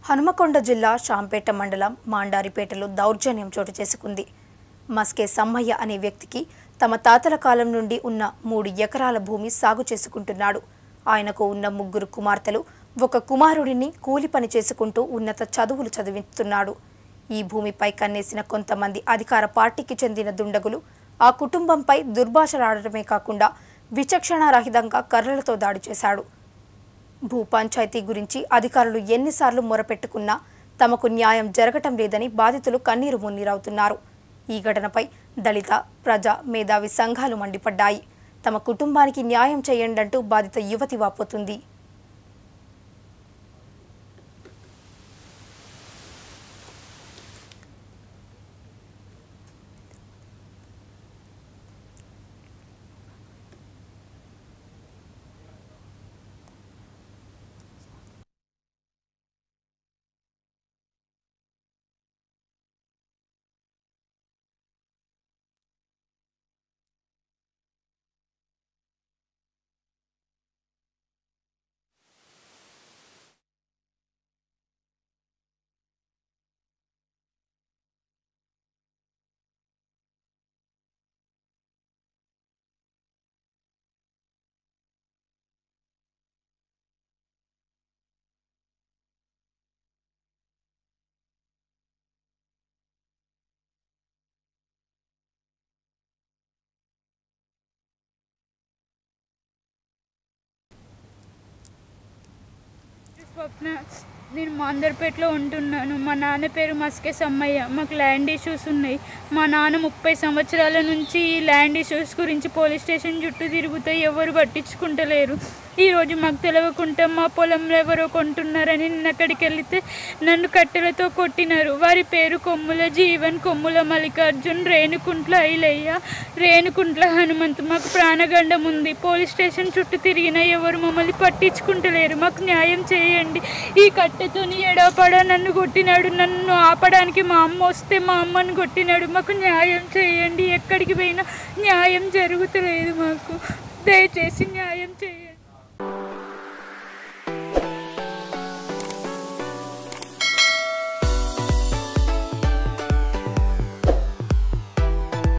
హనుమకొండ జిల్లా షాంపేట మండలం మాండారిపేటలో దౌర్జన్యం చోటు చేసుకుంది మస్కే సమ్మయ్య అనే వ్యక్తికి తమ తాతల కాలం నుండి ఉన్న మూడు ఎకరాల భూమి సాగు చేసుకుంటున్నాడు ఆయనకు ఉన్న ముగ్గురు కుమార్తెలు ఒక కుమారుడిని కూలి పని చేసుకుంటూ ఉన్నత చదువులు చదివిస్తున్నాడు ఈ భూమిపై కన్నేసిన కొంతమంది అధికార పార్టీకి చెందిన దుండగులు ఆ కుటుంబంపై దుర్భాషలాడటమే కాకుండా విచక్షణారహితంగా కర్రలతో దాడి చేశాడు భూ పంచాయతీ గురించి అధికారులు ఎన్నిసార్లు మొరపెట్టుకున్నా తమకు న్యాయం జరగటం లేదని బాధితులు కన్నీరు మున్నీరవుతున్నారు ఈ ఘటనపై దళిత ప్రజా మేధావి సంఘాలు మండిపడ్డాయి తమ కుటుంబానికి న్యాయం చేయండంటూ బాధిత యువతి వాపోతుంది స్వప్న నేను మాందర్పేటలో ఉంటున్నాను మా నాన్న పేరు మస్కే సమ్మయ్య మాకు ల్యాండ్ ఇష్యూస్ ఉన్నాయి మా నాన్న ముప్పై సంవత్సరాల నుంచి ఈ ల్యాండ్ ఇష్యూస్ గురించి పోలీస్ స్టేషన్ చుట్టూ తిరుగుతూ ఎవరు పట్టించుకుంటలేరు ఈరోజు మాకు తెలియకుండా మా పొలంలో ఎవరో కొంటున్నారని నేను అక్కడికి వెళితే నన్ను కట్టెలతో కొట్టినారు వారి పేరు కొమ్ముల జీవన్ కొమ్ముల మల్లికార్జున్ రేణుకుంట్ల ఐలయ్య రేణుకుంట్ల హనుమంత్ మాకు ప్రాణగండం ఉంది పోలీస్ స్టేషన్ చుట్టూ తిరిగినా ఎవరు మమ్మల్ని పట్టించుకుంటలేరు మాకు న్యాయం చేయండి ఈ కట్టెతోని ఎడాపడా నన్ను కొట్టినాడు నన్ను ఆపడానికి మా అమ్మ వస్తే మా అమ్మని కొట్టినాడు మాకు న్యాయం చేయండి ఎక్కడికి పోయినా న్యాయం జరుగుతలేదు మాకు దయచేసి న్యాయం చేయండి